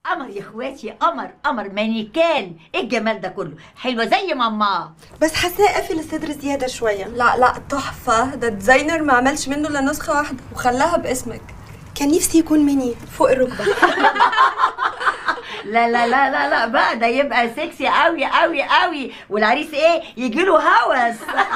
قمر يا اخواتي قمر قمر مانيكان ايه الجمال ده كله حلوه زي ماما بس حاساه قافل الصدر زياده شويه لا لا تحفة ده الديزاينر ما عملش منه الا نسخة واحدة وخلاها باسمك كان نفسي يكون مني فوق الركبه لا لا لا لا لا بقى ده يبقى سكسي قوي قوي قوي والعريس ايه يجي له هوس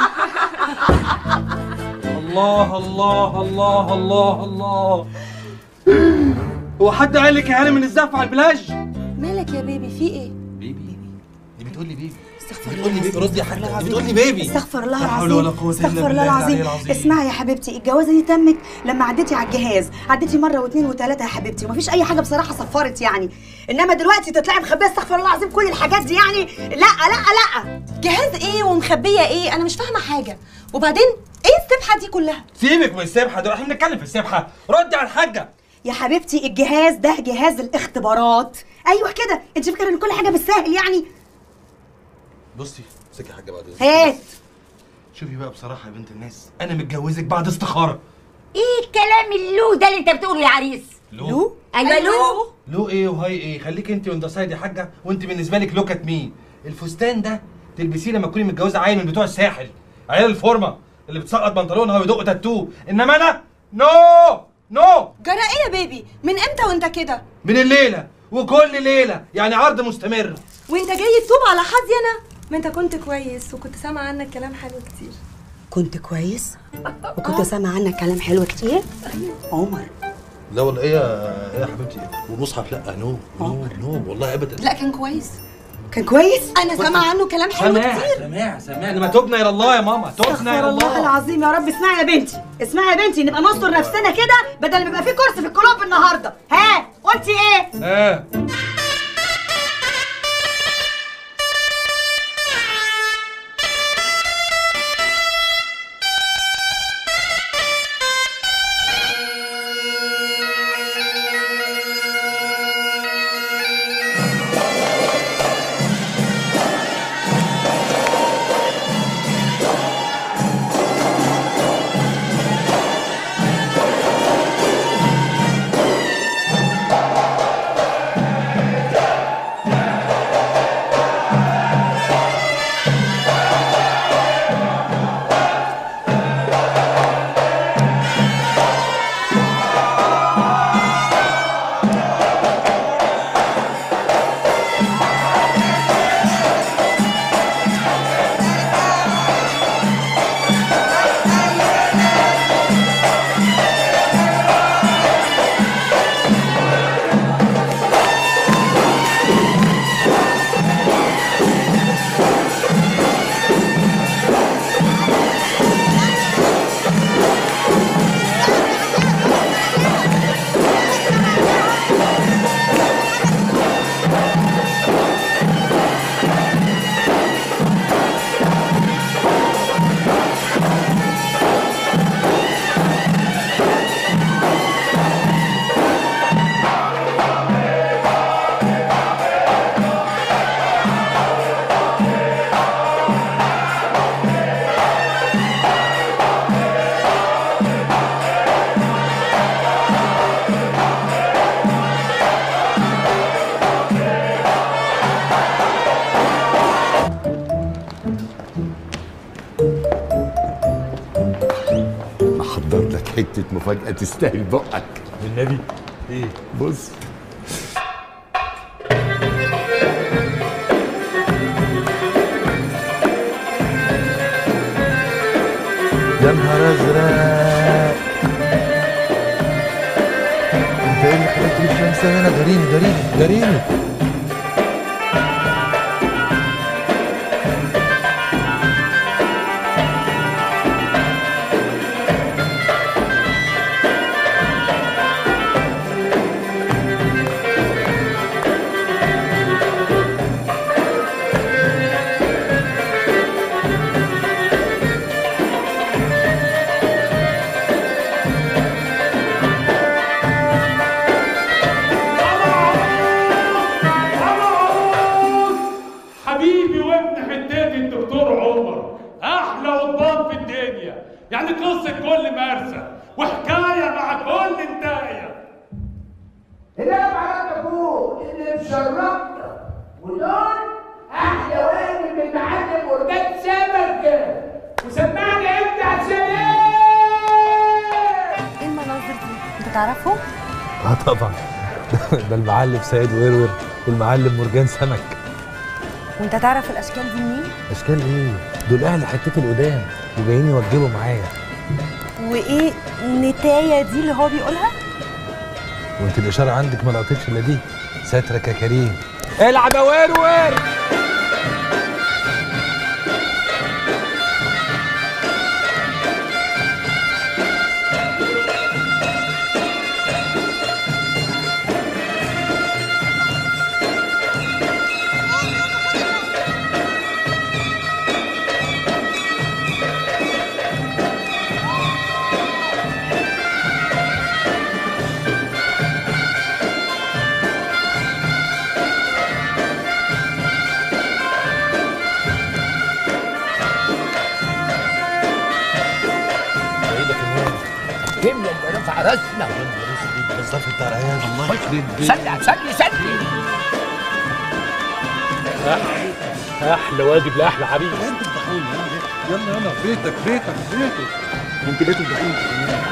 الله الله الله الله الله هو حد قال لك يعني من الزقف على البلاج مالك يا بيبي في ايه بيبي دي بتقول لي بيبي استغفر بتقول لي بيبي ردي يا حاجه دي بتقول لي بيبي استغفر الله لا حول ولا العظيم قوة إلا استغفر الله بالله العلي العظيم العظيم. اسمعي يا حبيبتي الجوازه دي تمت لما عديتي على الجهاز عديتي مره واثنين وثلاثه يا حبيبتي ومفيش اي حاجه بصراحه صفرت يعني انما دلوقتي تطلعي مخبيه استغفر الله العظيم كل الحاجات دي يعني لا لا لا جهاز ايه ومخبيه ايه انا مش فاهمه حاجه وبعدين ايه السبحه دي كلها سيبك من السبحه دول احنا بنتكلم في السبحه ردي على الحاجه يا حبيبتي الجهاز ده جهاز الاختبارات ايوه كده انت فاكره ان كل حاجه بالسهل يعني بصي امسكي يا حاجه بعد إذنك. هات شوفي بقى بصراحه يا بنت الناس انا متجوزك بعد استخاره ايه الكلام اللو ده اللي انت بتقوله يا عريس لو ايوه لو لو ايه وهاي ايه خليك انت وانت سايد يا حاجه وانت بالنسبه لك لوك ات مين الفستان ده تلبسيه لما تكوني متجوزه عيل من بتوع الساحل عيال الفورمه اللي بتسقط بنطلونها ويدق تاتو انما انا نو نو جرى ايه يا بيبي من امتى وانت كده من الليله وكل ليله يعني عرض مستمر وانت جاي تتوب على حظي انا ما انت كنت كويس وكنت سامعه عنك كلام حلو كتير كنت كويس وكنت سامع عنك كلام حلو كتير عمر لا والله ايه يا ايه يا حبيبتي والمصحف لا نو نو نو والله ابدا لا كان كويس كان كويس انا سامعه عنه كلام حلو سماع كتير سماع سماع انما تبنا الى الله يا ماما تبنا استغفر الى الله الله العظيم يا رب اسمعي يا بنتي اسمعي يا بنتي نبقى نستر نفسنا كده بدل ما يبقى في كرسي في الكلوب النهارده ها قلتي ايه اه محضر لك حتة مفاجأة تستاهل بقك والنبي ايه بص يا نهار ازرق انت ايه اللي خليك تجيب الشمس هنا جريني جريني جريني حبيبي وابن حدادي الدكتور عمر احلى قضبان في الدنيا يعني قصه كل مرسى وحكايه مع كل انتايه لا معاك ابوك اللي تشرفنا ودول احلى واجب من معلم مرجان سمك وسمعنا انت عشان ايه ايه المناظر دي انت تعرفهم اه طبعا ده المعلم سيد ويرور والمعلم مرجان سمك وانت تعرف الاشكال دي منين اشكال ايه دول اهل حتتي القدام وجايين يوجبوا معايا وايه نتايه دي اللي هو بيقولها وانت الاشاره عندك ما لقطتش الا دي ساترك يا كريم العب يا ويرور ايدك النوم كم لما رفع راسنا بالظبط بتاع العيال الله سلي سلي سلي احلى واجب لاحلى حبيب يلا يلا بيتك بيتك بيتك انت بيتك دخول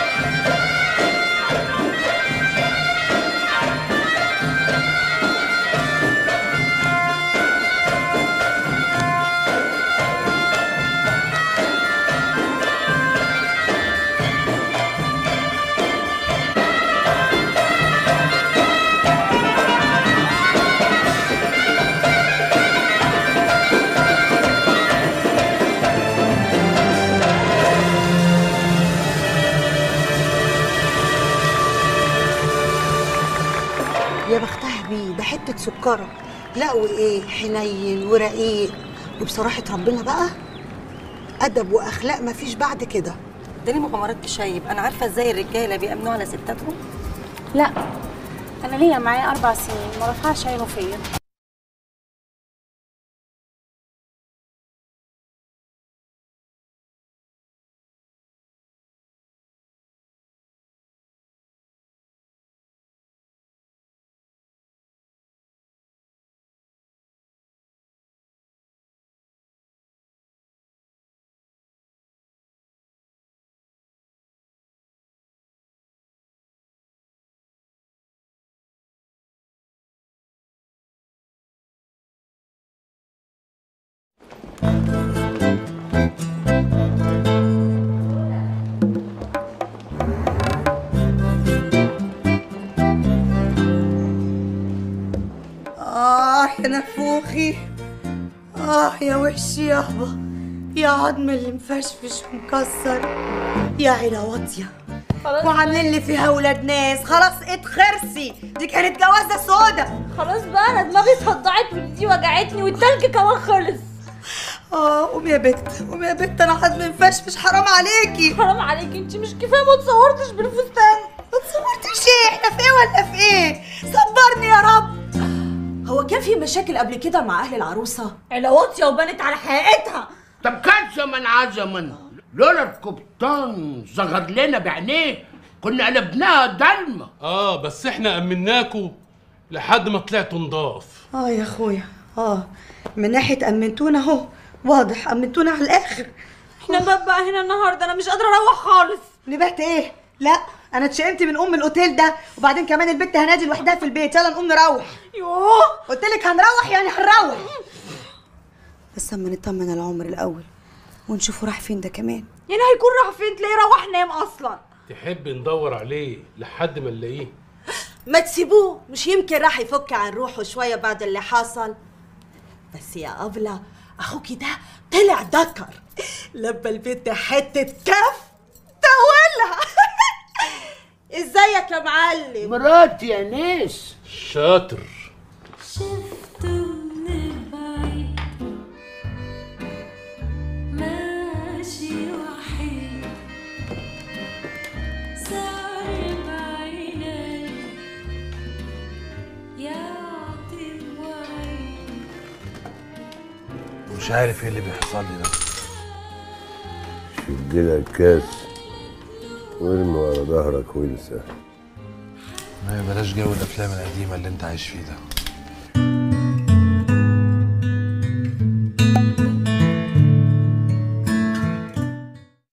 يا بختها بيه ده حته سكره لا وايه حنين ورقيق وبصراحه ربنا بقى ادب واخلاق مفيش بعد كده ده ليه مغامرات تشيب انا عارفه ازاي الرجاله بيأمنوا على ستاتهم لا انا ليا معايا اربع سنين ما رفعش عينه فيا آه يا نفوخي آه يا وشي يابا يا عظم اللي مفشفش ومكسر يا عيلة واطية وعاملين لي فيها ولاد ناس خلاص اتخرسي دي كانت جوازة سودا خلاص بقى انا دماغي صدعت ودي وجعتني والتلج كمان خلص اه قومي يا بت قومي يا بت انا عظمي مفشفش حرام عليكي حرام عليكي انت مش كفايه ما تصورتش بالفستان ما تصورتش ايه احنا في ايه ولا في ايه صبرني يا رب هو كان في مشاكل قبل كده مع اهل العروسه عيله واطيه وبنت على حقيقتها طب كان زمن عزمن لولا القبطان صغر لنا بعينيه كنا قلبناها ضلمه اه بس احنا امناكوا لحد ما طلعتوا نضاف اه يا اخويا اه من ناحيه امنتونا اهو واضح امنتونا على الاخر احنا بقى هنا النهارده انا مش قادره اروح خالص نبهت ايه لا انا اتشائمت من ام الاوتيل ده وبعدين كمان البت هنادي لوحدها في البيت يلا نقوم نروح يوه قلت لك هنروح يعني هنروح بس اما نطمن على عمر الاول ونشوفه راح فين ده كمان يعني هيكون راح فين تلاقيه روح نام اصلا تحب ندور عليه لحد ما نلاقيه ما تسيبوه مش يمكن راح يفك عن روحه شويه بعد اللي حصل بس يا أبلة أخوكي ده طلع ذكر لبى البنت حتة كف تولع ازيك يا معلم مراتي يا ناس شاطر شفته من البعيد ماشي وحيد صار بعيني يعطي وعيد مش عارف ايه اللي بيحصل لي ده شد لك الكاس وارمي ورا ظهرك وانسى ما بلاش جو الافلام القديمه اللي انت عايش فيه ده